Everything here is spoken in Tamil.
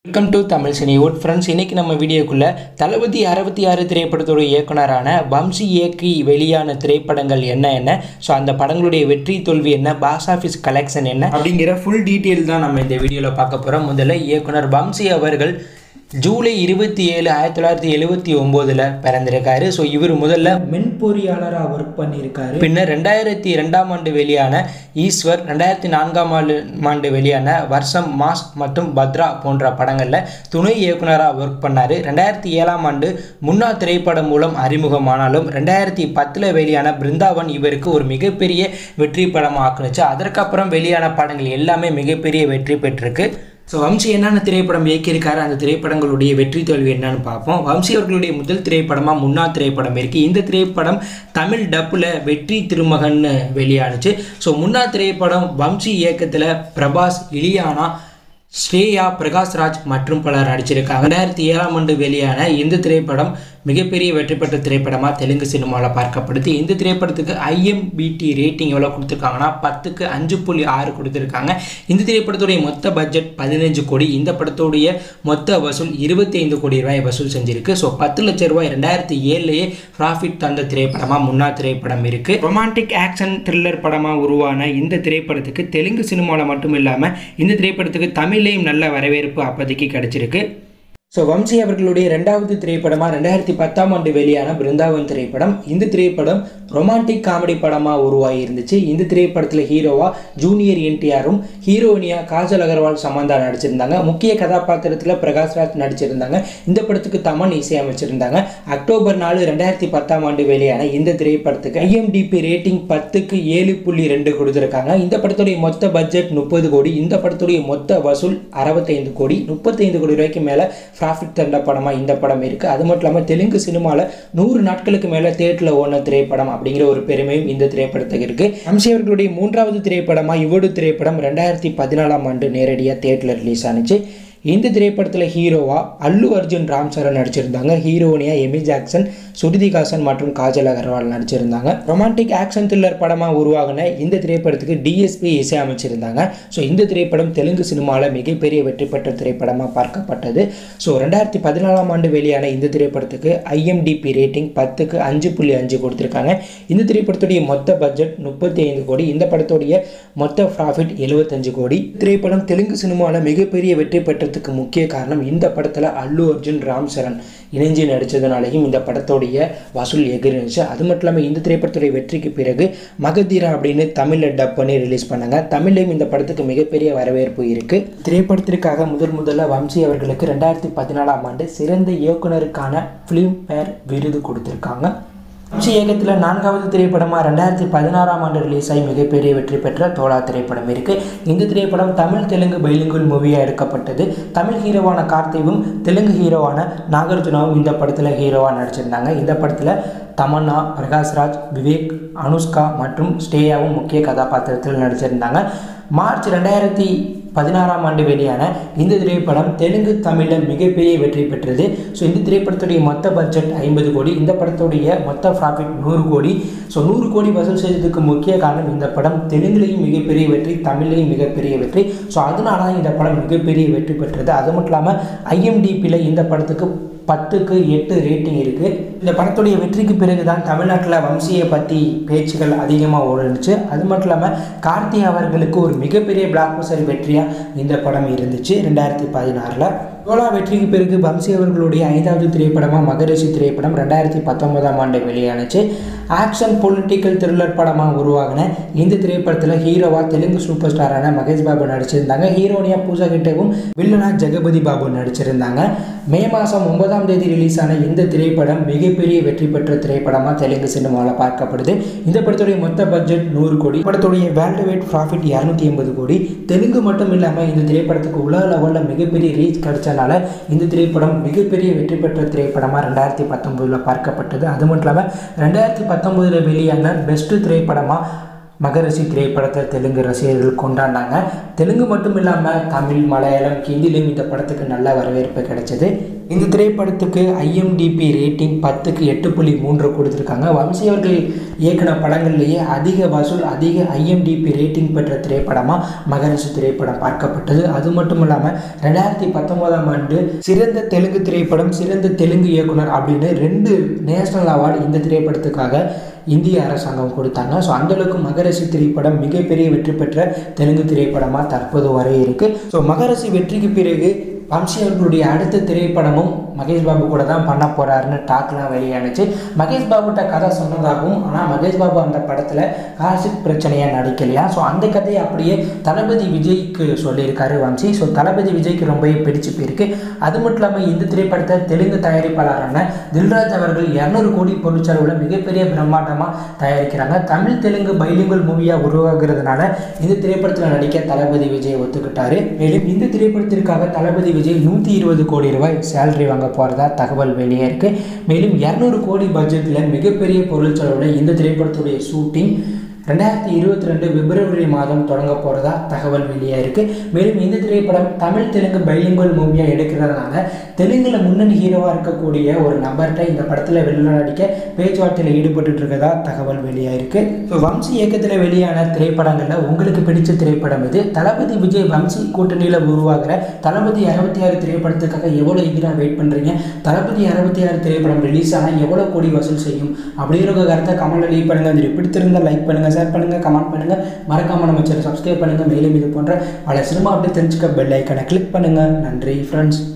welcome to Tamil Cinewood friends இன்னைக்கு நம்ம வீடியோக்குள்ள தளபதி அறுபத்தி ஆறு திரைப்படத்தோட இயக்குனரான வம்சி இயக்கி வெளியான திரைப்படங்கள் என்ன என்ன ஸோ அந்த படங்களுடைய வெற்றி தோல்வி என்ன பாக்ஸ் ஆஃபீஸ் கலெக்ஷன் என்ன அப்படிங்கிற ஃபுல் டீட்டெயில் தான் நம்ம இந்த வீடியோவில் பார்க்க போகிறோம் முதல்ல இயக்குனர் வம்சி அவர்கள் ஜூலை இருபத்தி ஏழு ஆயிரத்தி தொள்ளாயிரத்தி எழுபத்தி ஒம்போதில் பிறந்திருக்காரு ஸோ இவர் முதல்ல மென்பொறியாளராக ஒர்க் பண்ணியிருக்காரு பின்னர் ரெண்டாயிரத்தி ரெண்டாம் ஆண்டு வெளியான ஈஸ்வர் ரெண்டாயிரத்தி நான்காம் ஆண்டு ஆண்டு வெளியான வர்ஷம் மாஸ் மற்றும் பத்ரா போன்ற படங்களில் துணை இயக்குனராக ஒர்க் பண்ணார் ரெண்டாயிரத்தி ஏழாம் ஆண்டு முன்னா திரைப்படம் மூலம் அறிமுகமானாலும் ரெண்டாயிரத்தி பத்தில் வெளியான பிருந்தாவன் இவருக்கு ஒரு மிகப்பெரிய வெற்றி படமாக ஆக்குனுச்சு அதற்கப்புறம் வெளியான படங்கள் எல்லாமே மிகப்பெரிய வெற்றி பெற்றிருக்கு ஸோ வம்சி என்னென்ன திரைப்படம் இயக்கியிருக்காரு அந்த திரைப்படங்களுடைய வெற்றி தோல்வி என்னன்னு பார்ப்போம் வம்சி அவர்களுடைய முதல் திரைப்படமாக முன்னா திரைப்படம் இருக்குது இந்த திரைப்படம் தமிழ் டப்பில் வெற்றி திருமகன்னு வெளியானுச்சு ஸோ முன்னா திரைப்படம் வம்சி இயக்கத்தில் பிரபாஸ் இலியானா ஸ்ரேயா பிரகாஷ்ராஜ் மற்றும் பலர் நடிச்சிருக்காங்க ரெண்டாயிரத்தி ஏழாம் ஆண்டு வெளியான இந்த திரைப்படம் மிகப்பெரிய வெற்றி பெற்ற திரைப்படமாக தெலுங்கு சினிமாவில் பார்க்கப்படுது இந்த திரைப்படத்துக்கு ஐஎம்பிடி ரேட்டிங் எவ்வளோ கொடுத்துருக்காங்கன்னா பத்துக்கு அஞ்சு புள்ளி ஆறு கொடுத்துருக்காங்க இந்த திரைப்படத்துடைய மொத்த பட்ஜெட் பதினஞ்சு கோடி இந்த படத்துடைய மொத்த வசூல் இருபத்தி ஐந்து கோடி ரூபாய் வசூல் செஞ்சிருக்கு ஸோ பத்து லட்ச ரூபாய் ரெண்டாயிரத்தி ஏழுலேயே ப்ராஃபிட் தந்த திரைப்படமாக முன்னா திரைப்படம் இருக்குது ரொமான்டிக் ஆக்ஷன் த்ரில்லர் படமாக உருவான இந்த திரைப்படத்துக்கு தெலுங்கு சினிமாவில் மட்டும் இல்லாமல் இந்த திரைப்படத்துக்கு தமிழ்லேயும் நல்ல வரவேற்பு அப்போதைக்கு கிடைச்சிருக்கு ஸோ வம்சி அவர்களுடைய ரெண்டாவது திரைப்படமாக ரெண்டாயிரத்தி பத்தாம் ஆண்டு வெளியான பிருந்தாவன் திரைப்படம் இந்த திரைப்படம் ரொமான்டிக் காமெடி படமாக உருவாகி இருந்துச்சு இந்த திரைப்படத்தில் ஹீரோவா ஜூனியர் என்டிஆரும் ஹீரோயினியா காஜல் அகர்வால் சமந்தா நடிச்சிருந்தாங்க முக்கிய கதாபாத்திரத்தில் பிரகாஷ்ராஜ் நடிச்சிருந்தாங்க இந்த படத்துக்கு தமன் இசையமைச்சிருந்தாங்க அக்டோபர் நாலு ரெண்டாயிரத்தி பத்தாம் ஆண்டு வெளியான இந்த திரைப்படத்துக்கு ஐஎம்டிபி ரேட்டிங் பத்துக்கு ஏழு புள்ளி ரெண்டு கொடுத்துருக்காங்க இந்த படத்துடைய மொத்த பட்ஜெட் முப்பது கோடி இந்த படத்துடைய மொத்த வசூல் அறுபத்தைந்து கோடி முப்பத்தைந்து கோடி ரூபாய்க்கு மேலே ப்ராஃபிட் தண்ட படமாக இந்த படம் இருக்குது அது மட்டும் இல்லாமல் தெலுங்கு சினிமாவில் நூறு நாட்களுக்கு மேலே தேட்டரில் ஓடின திரைப்படம் அப்படிங்கிற ஒரு பெருமையும் இந்த திரைப்படத்துக்கு இருக்குது வம்சி அவர்களுடைய மூன்றாவது திரைப்படமாக இவடு திரைப்படம் ரெண்டாயிரத்தி பதினாலாம் ஆண்டு நேரடியாக தேட்டரில் ரிலீஸ் ஆனிச்சு இந்த திரைப்படத்தில் ஹீரோவா அல்லு அர்ஜுன் ராம் சரண் நடிச்சிருந்தாங்க ஹீரோனியா எமி ஜாக்சன் சுருதிகாசன் மற்றும் காஜல் அகர்வால் நடிச்சிருந்தாங்க ரொமான்டிக் ஆக்ஷன் த்ரில்லர் படமாக உருவாகின இந்த திரைப்படத்துக்கு டிஎஸ்பி இசையமைச்சிருந்தாங்க ஸோ இந்த திரைப்படம் தெலுங்கு சினிமாவில் மிகப்பெரிய வெற்றி பெற்ற திரைப்படமாக பார்க்கப்பட்டது ஸோ ரெண்டாயிரத்தி பதினாலாம் ஆண்டு வெளியான இந்த திரைப்படத்துக்கு ஐஎம்டிபி ரேட்டிங் பத்துக்கு அஞ்சு புள்ளி அஞ்சு கொடுத்துருக்காங்க இந்த திரைப்படத்துடைய மொத்த பட்ஜெட் முப்பத்தி ஐந்து கோடி இந்த படத்துடைய மொத்த ப்ராஃபிட் எழுபத்தஞ்சு கோடி திரைப்படம் தெலுங்கு சினிமாவில் மிகப்பெரிய வெற்றி பெற்றதுக்கு முக்கிய காரணம் இந்த படத்தில் அல்லு அர்ஜுன் ராம் சரண் இணைஞ்சு நடித்ததுனாலையும் இந்த படத்துடைய வசூல் எகிரிச்சு அது மட்டும் இல்லாமல் இந்த திரைப்படத்துடைய வெற்றிக்கு பிறகு மகதீரா அப்படின்னு தமிழில் டப் பண்ணி ரிலீஸ் பண்ணாங்க தமிழ்லையும் இந்த படத்துக்கு மிகப்பெரிய வரவேற்பு இருக்குது திரைப்படத்திற்காக முதல் முதல்ல வம்சி அவர்களுக்கு ரெண்டாயிரத்தி பதினாலாம் ஆண்டு சிறந்த இயக்குனருக்கான ஃபிலிம் ஃபேர் விருது கொடுத்துருக்காங்க வம்சி இயக்கத்தில் நான்காவது திரைப்படமாக ரெண்டாயிரத்தி பதினாறாம் ஆண்டு ரிலீஸ் ஆகி மிகப்பெரிய வெற்றி பெற்ற தோலா திரைப்படம் இருக்குது இந்த திரைப்படம் தமிழ் தெலுங்கு பைலிங்குல் மூவியாக எடுக்கப்பட்டது தமிழ் ஹீரோவான கார்த்திவும் தெலுங்கு ஹீரோவான நாகார்ஜுனாவும் இந்த படத்தில் ஹீரோவாக நடிச்சிருந்தாங்க இந்த படத்தில் தமன்னா பிரகாஷ்ராஜ் விவேக் அனுஷ்கா மற்றும் ஸ்டேயாவும் முக்கிய கதாபாத்திரத்தில் நடிச்சிருந்தாங்க மார்ச் ரெண்டாயிரத்தி பதினாறாம் ஆண்டு வெளியான இந்த திரைப்படம் தெலுங்கு தமிழில் மிகப்பெரிய வெற்றி பெற்றது ஸோ இந்த திரைப்படத்துடைய மொத்த பட்ஜெட் ஐம்பது கோடி இந்த படத்துடைய மொத்த ப்ராஃபிட் நூறு கோடி ஸோ நூறு கோடி வசூல் செய்ததுக்கு முக்கிய காரணம் இந்த படம் தெலுங்குலேயும் மிகப்பெரிய வெற்றி தமிழ்லையும் மிகப்பெரிய வெற்றி ஸோ அதனால தான் இந்த படம் மிகப்பெரிய வெற்றி பெற்றது அது மட்டும் இல்லாமல் ஐஎம்டிபியில் இந்த படத்துக்கு பத்துக்கு எட்டு ரேட்டிங் இருக்குது இந்த படத்துடைய வெற்றிக்கு பிறகு தான் தமிழ்நாட்டில் வம்சியை பற்றி பேச்சுகள் அதிகமாக ஓடுனுச்சு அது மட்டும் இல்லாமல் கார்த்தி அவர்களுக்கு ஒரு மிகப்பெரிய பிளாக் பஸ்டர் வெற்றியாக இந்த படம் இருந்துச்சு ரெண்டாயிரத்தி பதினாறில் சோலா வெற்றிக்கு பிறகு வம்சி அவர்களுடைய ஐந்தாவது திரைப்படமாக மகரிஷி திரைப்படம் ரெண்டாயிரத்தி பத்தொன்பதாம் ஆண்டு வெளியானுச்சு ஆக்ஷன் பொலிட்டிக்கல் த்ரில்லர் படமாக உருவாகின இந்த திரைப்படத்தில் ஹீரோவா தெலுங்கு சூப்பர் ஸ்டாரான மகேஷ் பாபு நடிச்சிருந்தாங்க ஹீரோனியா பூஜா கிட்டவும் வில்லனா ஜெகபதி பாபு நடிச்சிருந்தாங்க மே மாதம் ஒன்பதாம் தேதி ரிலீஸ் ஆன இந்த திரைப்படம் மிகப்பெரிய வெற்றி பெற்ற திரைப்படமாக தெலுங்கு சினிமாவில் பார்க்கப்படுது இந்த படத்துடைய மொத்த பட்ஜெட் நூறு கோடி படத்துடைய வேர்ல்டு வைட் ப்ராஃபிட் இரநூத்தி எண்பது கோடி தெலுங்கு மட்டும் இல்லாமல் இந்த திரைப்படத்துக்கு உலக லெவலில் மிகப்பெரிய ரீச் கிடைச்சனால இந்த திரைப்படம் மிகப்பெரிய வெற்றி பெற்ற திரைப்படமாக ரெண்டாயிரத்தி பத்தொம்போதில் பார்க்கப்பட்டது அது மட்டும் இல்லாமல் ரெண்டாயிரத்தி பத்தொம்போதில் வெளியான பெஸ்ட்டு திரைப்படமாக மகரிஷி திரைப்படத்தை தெலுங்கு ரசிகர்கள் கொண்டாடினாங்க தெலுங்கு மட்டும் இல்லாமல் தமிழ் மலையாளம் ஹிந்திலையும் இந்த படத்துக்கு நல்ல வரவேற்பு கிடைச்சது இந்த திரைப்படத்துக்கு ஐஎம்டிபி ரேட்டிங் பத்துக்கு எட்டு புள்ளி மூன்று கொடுத்துருக்காங்க வம்சி அவர்கள் இயக்குன படங்கள்லேயே அதிக வசூல் அதிக ஐஎம்டிபி ரேட்டிங் பெற்ற திரைப்படமாக மகரிஷி திரைப்படம் பார்க்கப்பட்டது அது மட்டும் இல்லாமல் ரெண்டாயிரத்தி பத்தொம்போதாம் ஆண்டு சிறந்த தெலுங்கு திரைப்படம் சிறந்த தெலுங்கு இயக்குனர் அப்படின்னு ரெண்டு நேஷனல் அவார்டு இந்த திரைப்படத்துக்காக இந்திய அரசாங்கம் கொடுத்தாங்க ஸோ அந்தளவுக்கு மகரிஷி திரைப்படம் மிகப்பெரிய வெற்றி பெற்ற தெலுங்கு திரைப்படமாக தற்போது வரை இருக்குது ஸோ மகரிஷி வெற்றிக்கு பிறகு வம்சி அவர்களுடைய அடுத்த திரைப்படமும் மகேஷ் பாபு கூட தான் பண்ண போகிறாருன்னு டாக்லாம் வெளியானுச்சு மகேஷ் பாபுட்ட கதை சொன்னதாகவும் ஆனால் மகேஷ் பாபு அந்த படத்தில் காசிக் பிரச்சனையாக நடிக்கலையா ஸோ அந்த கதையை அப்படியே தளபதி விஜய்க்கு சொல்லியிருக்காரு வம்சி ஸோ தளபதி விஜய்க்கு ரொம்பவே பிடிச்சு போயிருக்கு அது மட்டும் இல்லாமல் இந்த திரைப்படத்தை தெலுங்கு தயாரிப்பாளரான தில்ராஜ் அவர்கள் இரநூறு கோடி பொருட்செலவில் மிகப்பெரிய பிரம்மாண்டமாக தயாரிக்கிறாங்க தமிழ் தெலுங்கு பைலிங்குவல் மூவியாக உருவாகிறதுனால இந்த திரைப்படத்தில் நடிக்க தளபதி விஜய் ஒத்துக்கிட்டாரு மேலும் இந்த திரைப்படத்திற்காக தளபதி விஜய் நூற்றி இருபது கோடி ரூபாய் சேலரி வாங்க போகிறதா தகவல் வெளியே இருக்கு மேலும் இரநூறு கோடி பட்ஜெட்டில் மிகப்பெரிய பொருள் செலவில் இந்த திரைப்படத்துடைய ஷூட்டிங் ரெண்டாயிரத்தி இருபத்தி ரெண்டு பிப்ரவரி மாதம் தொடங்க போகிறதா தகவல் வெளியாக இருக்குது மேலும் இந்த திரைப்படம் தமிழ் தெலுங்கு பைலிங்குவல் மூவியாக எடுக்கிறதுனால தெலுங்கில் முன்னணி ஹீரோவாக இருக்கக்கூடிய ஒரு நபர்கிட்ட இந்த படத்தில் வெளியில் நடிக்க பேச்சுவார்த்தையில் ஈடுபட்டு இருக்கதா தகவல் வெளியாக இருக்குது ஸோ வம்சி இயக்கத்தில் வெளியான திரைப்படங்களில் உங்களுக்கு பிடிச்ச திரைப்படம் இது தளபதி விஜய் வம்சி கூட்டணியில் உருவாகிற தளபதி அறுபத்தி ஆறு திரைப்படத்துக்காக எவ்வளோ எதிராக வெயிட் பண்ணுறீங்க தளபதி அறுபத்தி ஆறு திரைப்படம் ரிலீஸ் ஆனால் எவ்வளோ கோடி வசூல் செய்யும் அப்படிங்கிற கருத்தை கமெண்ட்டில் லீவ் பண்ணுங்கள் அது பிடித்திருந்தால் லைக் பண்ணுங்கள் ஷேர் பண்ணுங்கள் கமெண்ட் பண்ணுங்கள் மறக்காமல் நம்ம சேனல் சப்ஸ்கிரைப் பண்ணுங்கள் மேலும் இது போன்ற பல சினிமா அப்படி தெரிஞ்சுக்க பெல் ஐக்கனை கிளிக் பண்ணுங்கள் நன்றி ஃப்ரெண்ட்ஸ்